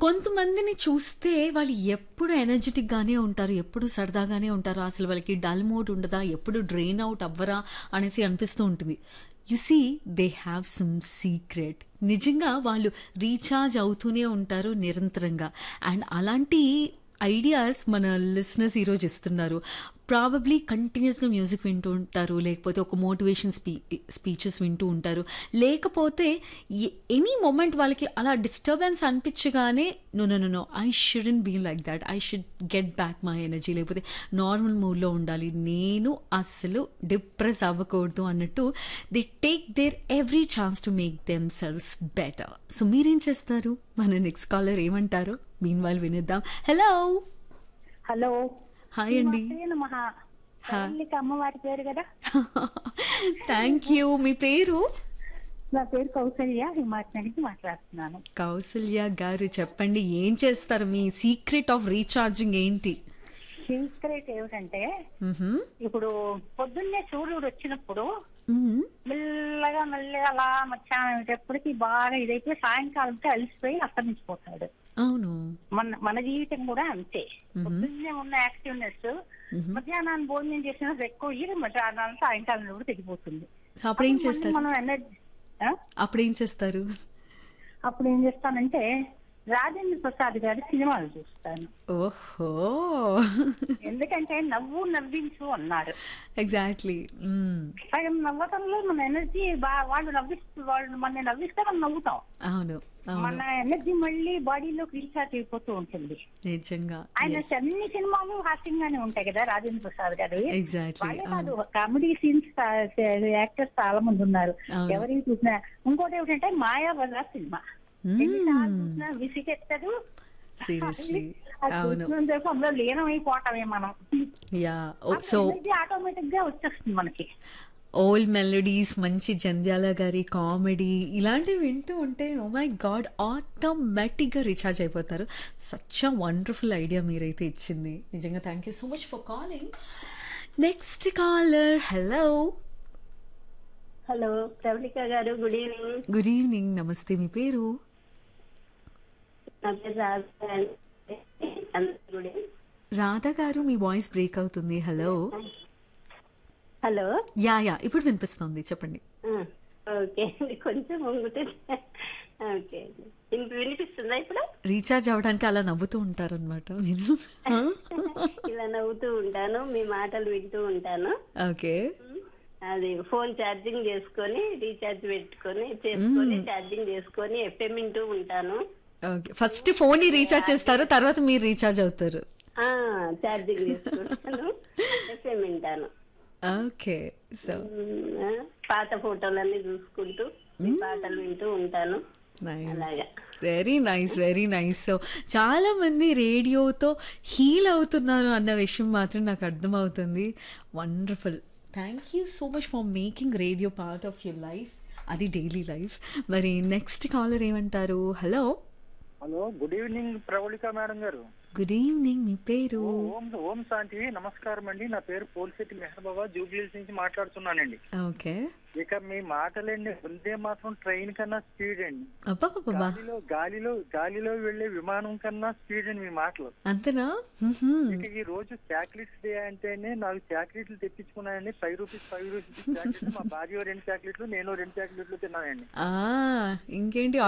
కొంతమందిని చూస్తే వాళ్ళు ఎప్పుడు ఎనర్జెటిక్ గానే ఉంటారు ఎప్పుడు సరదాగానే ఉంటారు అసలు వాళ్ళకి డల్ మోడ్ ఉండదా ఎప్పుడు డ్రైన్ అవుట్ అవ్వరా అనేసి అనిపిస్తూ ఉంటుంది you see they have some secret నిజంగా వాళ్ళు రీఛార్జ్ అవుతూనే ఉంటారు నిరంతరంగా అండ్ అలాంటి ఐడియాస్ మన లిసనర్స్ ఈరోజు ఇస్తున్నారు ప్రాబబ్లీ కంటిన్యూస్గా మ్యూజిక్ వింటూ ఉంటారు లేకపోతే ఒక మోటివేషన్ స్పీ స్పీచెస్ వింటూ ఉంటారు లేకపోతే ఎనీ మూమెంట్ వాళ్ళకి అలా డిస్టర్బెన్స్ అనిపించగానే no no no no I shouldn't be like that I should get back my energy లేకపోతే నార్మల్ మూడ్లో ఉండాలి నేను అస్సలు డిప్రెస్ అవ్వకూడదు అన్నట్టు they take their every chance to make themselves better so మీరేం చేస్తారు మన నెక్స్ట్ కాలర్ ఏమంటారు మీన్ వాళ్ళు వినిద్దాం హలో హలో హాయ్ అండి మహా తల్లికి అమ్మవారి పేరు కదా థ్యాంక్ యూ మీ పేరు నా పేరు కౌసల్య హిమాచల్ నుంచి మాట్లాడుతున్నాను కౌసల్య గారు చెప్పండి ఏం చేస్తారు మీ సీక్రెట్ ఆఫ్ రీఛార్జింగ్ ఏంటి సీక్రెట్ ఏమిటంటే మ్హూ. ఇప్పుడు పొద్దున్నే సూర్యుడు వచ్చినప్పుడు మ్మ్. మెల్లగా మెల్లగా అలా మధ్యాహ్నం అయ్యేటప్పటికి బాగా ఇదైతే సాయంకాలంతో అలసిపోయి అస్తమించిపోతాడు అవును మన మన జీవితం కూడా అంతే పొద్దున్నే ఉన్న యాక్టివ్నెస్ మధ్యాహ్నాన్ని భోజనం చేసిన ఎక్కువ ఇది మధ్యాహ్నాన్ని సాయంకాలం కూడా తెగిపోతుంది సో అప్పుడు ఏం మళ్ళీ చేస్తారు మనం ఎనర్జీ అప్పుడు ఏం చేస్తారు అప్పుడు ఏం చేస్తానంటే రాజేంద్ర ప్రసాద్ గారి సినిమాలు చూస్తాను ఓహో ఎందుకంటే నవ్వు నవ్వించు అన్నారు ఎగ్జాక్ట్లీ సగం నవ్వటంలో మన ఎనర్జీ వాళ్ళు నవ్విస్తూ వాళ్ళు మన నవ్విస్తే మనం నవ్వుతాం అవును అవును మన ఎనర్జీ మళ్ళీ బాడీలోకి రీఛార్జ్ అయిపోతూ ఉంటుంది నిజంగా ఆయన అన్ని సినిమాలు హాస్యంగానే ఉంటాయి కదా రాజేంద్ర ప్రసాద్ గారు ఎగ్జాక్ట్లీ వాళ్ళే కాదు కామెడీ సీన్స్ యాక్టర్స్ చాలా మంది ఉన్నారు అవును. ఎవరికి చూసినా ఇంకోటి ఏమిటంటే మాయా బజార్ సినిమా ఎన్నిసార్లు చూసినా విసిగెత్తదు సీరియస్లీ అది అవును చూసినంతసేపు అందులో లీనమైపోవటమే మనం యా సో ఎనర్జీ ఆటోమేటిక్ గా వచ్చేస్తుంది మనకి ఓల్డ్ మెలడీస్ మంచి జంధ్యాల గారి కామెడీ ఇలాంటివి వింటూ ఉంటే ఓ మై గాడ్ ఆటోమేటిక్గా రీఛార్జ్ అయిపోతారు సచ్ అ వండర్ఫుల్ ఐడియా మీరైతే ఇచ్చింది నిజంగా thank you so much for calling next caller hello hello Pravallika garu good evening good evening నమస్తే మీ పేరు నా పేరు రాజా గుడ్ రాధా గారు మీ వాయిస్ బ్రేక్ అవుతుంది హలో హలో యా యా ఇప్పుడు వినిపిస్తుంది చెప్పండి ఓకే కొంచెం ముంగుతే ఓకే వినిపిస్తుందా ఇప్పుడు రీఛార్జ్ అవ్వడానికి అలా నవ్వుతూ ఉంటారనమాట మీరు ఇలా నవ్వుతూ ఉంటాను మీ మాటలు వింటూ ఉంటాను ఓకే అది ఫోన్ ఛార్జింగ్ చేసుకొని రీఛార్జ్ పెట్టుకొని చేసుకొని ఛార్జింగ్ చేసుకొని ఎఫ్ఎం వింటూ ఉంటాను ఓకే ఫస్ట్ ఫోన్ ని రీఛార్జ్ చేస్తారు తర్వాత మీరు రీఛార్జ్ అవుతారు ఆ ఛార్జింగ్ చేసుకుంటాను ఎఫ్ఎం వింటాను ఓకే సో ఉమ్, ఆ, పాత ఫోటోలన్నీ చూసుకుంటూ మీ పాటలు వింటూ ఉంటాను నైస్ అలాగా. Very nice very nice so చాలా మంది రేడియోతో హీల్ అవుతున్నారు అన్న విషయం మాత్రం నాకు అర్థమవుతుంది wonderful thank you so much for making radio part of your life అది డైలీ లైఫ్ మరి నెక్స్ట్ కాలర్ ఏమంటారు hello hello good evening Pravallika madam garu good evening మీ పేరు ఓం ఓం శాంతి నమస్కారం అండి నా పేరు పోల్శెట్టి మెహర్ బాబా జూబ్లీస్ నుంచి మాట్లాడుతున్నానండి ఓకే ఇక మీ మాటలండి వందే మాత్రం ట్రైన్ కన్నా స్పీడ్ అండి అబ్బాబాబా గాలిలో గాలిలో గాలిలో వెళ్లే విమానం కన్నా స్పీడ్ అండి మీ మాటలు అంతేనా మ్మ్హ్మ్. ఇక ఈ రోజు చాక్లెట్స్ డే అంటేనే నాకు చాక్లెట్లు తెప్పించుకున్నానండి ఫైవ్ రూపీస్ ఫైవ్ రూపీస్ చాక్లెట్లు మా భార్య రెండు చాక్లెట్లు నేను రెండు చాక్లెట్లు తిన్నానండి ఆ, ఇంకేంటి